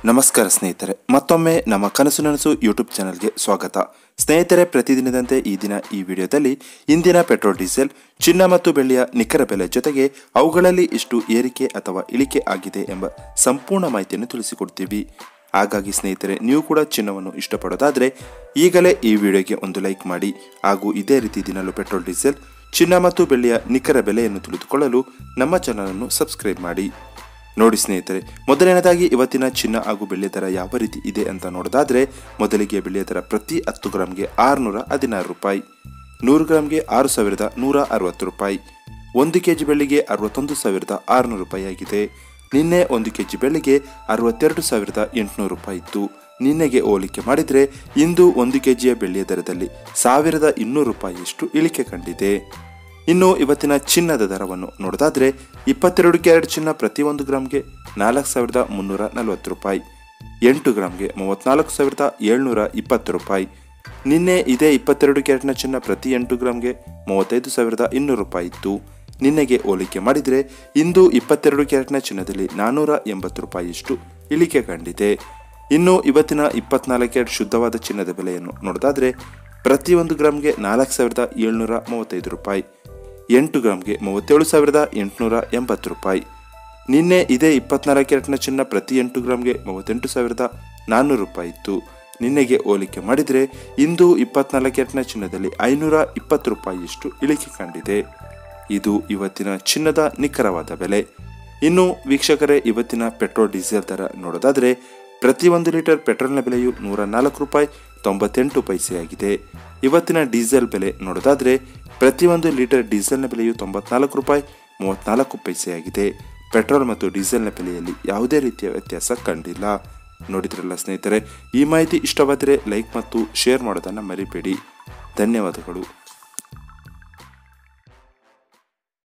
ನಮಸ್ಕಾರ ಸ್ನೇಹಿತರೆ ಮತ್ತೊಮ್ಮೆ ನಮ್ಮ ಕನಸು ನನಸು ಯೂಟ್ಯೂಬ್ ಚಾನಲ್ಗೆ ಸ್ವಾಗತ ಸ್ನೇಹಿತರೆ ಪ್ರತಿದಿನದಂತೆ ಈ ದಿನ ಈ ವಿಡಿಯೋದಲ್ಲಿ ಇಂದಿನ ಪೆಟ್ರೋಲ್ ಡೀಸೆಲ್ ಚಿನ್ನ ಮತ್ತು ಬೆಳ್ಳಿಯ ನಿಖರ ಬೆಲೆ ಜೊತೆಗೆ ಅವುಗಳಲ್ಲಿ ಎಷ್ಟು ಏರಿಕೆ ಅಥವಾ ಇಳಿಕೆ ಆಗಿದೆ ಎಂಬ ಸಂಪೂರ್ಣ ಮಾಹಿತಿಯನ್ನು ತಿಳಿಸಿಕೊಡ್ತೀವಿ ಹಾಗಾಗಿ ಸ್ನೇಹಿತರೆ ನೀವು ಕೂಡ ಚಿನ್ನವನ್ನು ಇಷ್ಟಪಡೋದಾದರೆ ಈಗಲೇ ಈ ವಿಡಿಯೋಗೆ ಒಂದು ಲೈಕ್ ಮಾಡಿ ಹಾಗೂ ಇದೇ ರೀತಿ ದಿನಲು ಪೆಟ್ರೋಲ್ ಡೀಸೆಲ್ ಚಿನ್ನ ಮತ್ತು ಬೆಳ್ಳಿಯ ನಿಖರ ಬೆಲೆಯನ್ನು ತಿಳಿದುಕೊಳ್ಳಲು ನಮ್ಮ ಚಾನಲನ್ನು ಸಬ್ಸ್ಕ್ರೈಬ್ ಮಾಡಿ ನೋಡಿ ಸ್ನೇಹಿತರೆ ಮೊದಲನೇದಾಗಿ ಇವತ್ತಿನ ಚಿನ್ನ ಹಾಗೂ ಬೆಳ್ಳಿ ದರ ಯಾವ ರೀತಿ ಇದೆ ಅಂತ ನೋಡೋದಾದ್ರೆ ಮೊದಲಿಗೆ ಬೆಳ್ಳಿಯ ದರ ಪ್ರತಿ ಹತ್ತು ಗ್ರಾಮ್ಗೆ ಆರುನೂರ ಹದಿನಾರು ರೂಪಾಯಿ ನೂರು ಗ್ರಾಮ್ಗೆ ಆರು ಸಾವಿರದ ನೂರ ಅರವತ್ತು ರೂಪಾಯಿ ಒಂದು ಕೆ ಜಿ ಬೆಳ್ಳಿಗೆ ಅರವತ್ತೊಂದು ಸಾವಿರದ ಆರುನೂರು ರೂಪಾಯಿ ಆಗಿದೆ ನಿನ್ನೆ ಒಂದು ಕೆ ಜಿ ಬೆಳ್ಳಿಗೆ ಅರವತ್ತೆರಡು ಸಾವಿರದ ಎಂಟುನೂರು ರೂಪಾಯಿ ಇತ್ತು ನಿನ್ನೆಗೆ ಹೋಲಿಕೆ ಮಾಡಿದರೆ ಇಂದು ಒಂದು ಕೆ ಜಿಯ ಬೆಳ್ಳಿಯ ದರದಲ್ಲಿ ಸಾವಿರದ ಇನ್ನೂರು ರೂಪಾಯಿಯಷ್ಟು ಇಳಿಕೆ ಕಂಡಿದೆ ಇನ್ನು ಇವತ್ತಿನ ಚಿನ್ನದ ದರವನ್ನು ನೋಡೋದಾದ್ರೆ ಇಪ್ಪತ್ತೆರಡು ಕ್ಯಾರೆಟ್ ಚಿನ್ನ ಪ್ರತಿ ಒಂದು ಗ್ರಾಮ್ಗೆ ನಾಲ್ಕು ಸಾವಿರದ ಮುನ್ನೂರ ನಲವತ್ತು ರೂಪಾಯಿ ಎಂಟು ಗ್ರಾಮ್ಗೆ ಮೂವತ್ನಾಲ್ಕು ಸಾವಿರದ ಏಳ್ನೂರ ಇಪ್ಪತ್ತು ರೂಪಾಯಿ ನಿನ್ನೆ ಇದೇ ಇಪ್ಪತ್ತೆರಡು ಕ್ಯಾರೆಟ್ನ ಚಿನ್ನ ಪ್ರತಿ ಎಂಟು ಗ್ರಾಮ್ಗೆ ಮೂವತ್ತೈದು ಸಾವಿರದ ಇನ್ನೂರು ರೂಪಾಯಿ ಇತ್ತು ನಿನ್ನೆಗೆ ಹೋಲಿಕೆ ಮಾಡಿದರೆ ಇಂದು ಇಪ್ಪತ್ತೆರಡು ಕ್ಯಾರೆಟ್ನ ಚಿನ್ನದಲ್ಲಿ ನಾನ್ನೂರ ಎಂಬತ್ತು ರೂಪಾಯಿಯಷ್ಟು ಇಳಿಕೆ ಕಂಡಿದೆ ಇನ್ನು ಇವತ್ತಿನ ಇಪ್ಪತ್ನಾಲ್ಕು ಕ್ಯಾರೆಟ್ ಶುದ್ಧವಾದ ಚಿನ್ನದ ಬೆಲೆಯನ್ನು ನೋಡೋದಾದ್ರೆ ಪ್ರತಿಯೊಂದು ಗ್ರಾಮ್ಗೆ ನಾಲ್ಕು ಸಾವಿರದ ಏಳ್ನೂರ ಮೂವತ್ತೈದು ರೂಪಾಯಿ ಎಂಟು ಗ್ರಾಮ್ಗೆ ಮೂವತ್ತೇಳು ಸಾವಿರದ ಎಂಟುನೂರ ಎಂಬತ್ತು ರೂಪಾಯಿ ನಿನ್ನೆ ಇದೇ ಇಪ್ಪತ್ನಾಲ್ಕು ಕ್ಯಾರೆಟ್ನ ಚಿನ್ನ ಪ್ರತಿ ಎಂಟು ಗ್ರಾಮ್ಗೆ ಮೂವತ್ತೆಂಟು ಸಾವಿರದ ನಾನ್ನೂರು ರೂಪಾಯಿ ಇತ್ತು ನಿನ್ನೆಗೆ ಹೋಲಿಕೆ ಮಾಡಿದರೆ ಇಂದು ಇಪ್ಪತ್ನಾಲ್ಕು ಕ್ಯಾರೆಟ್ನ ಚಿನ್ನದಲ್ಲಿ ಐನೂರ ಇಪ್ಪತ್ತು ರೂಪಾಯಿಯಷ್ಟು ಇಳಿಕೆ ಕಂಡಿದೆ ಇದು ಇವತ್ತಿನ ಚಿನ್ನದ ನಿಖರವಾದ ಬೆಲೆ ಇನ್ನು ವೀಕ್ಷಕರೇ ಇವತ್ತಿನ ಪೆಟ್ರೋಲ್ ಡೀಸೆಲ್ ದರ ನೋಡೋದಾದರೆ ಪ್ರತಿ ಒಂದು ಲೀಟರ್ ಪೆಟ್ರೋಲ್ನ ಬೆಲೆಯು ನೂರ ನಾಲ್ಕು ರೂಪಾಯಿ ತೊಂಬತ್ತೆಂಟು ಪೈಸೆಯಾಗಿದೆ ಇವತ್ತಿನ ಡೀಸೆಲ್ ಬೆಲೆ ನೋಡೋದಾದರೆ ಪ್ರತಿಯೊಂದು ಲೀಟರ್ ಡೀಸೆಲ್ನ ಬೆಲೆಯು ತೊಂಬತ್ನಾಲ್ಕು ರೂಪಾಯಿ ಮೂವತ್ನಾಲ್ಕು ಪೈಸೆಯಾಗಿದೆ ಪೆಟ್ರೋಲ್ ಮತ್ತು ಡೀಸೆಲ್ನ ಬೆಲೆಯಲ್ಲಿ ಯಾವುದೇ ರೀತಿಯ ವ್ಯತ್ಯಾಸ ಕಂಡಿಲ್ಲ ನೋಡಿದ್ರಲ್ಲ ಸ್ನೇಹಿತರೆ ಈ ಮಾಹಿತಿ ಇಷ್ಟವಾದರೆ ಲೈಕ್ ಮತ್ತು ಶೇರ್ ಮಾಡೋದನ್ನು ಮರಿಬೇಡಿ ಧನ್ಯವಾದಗಳು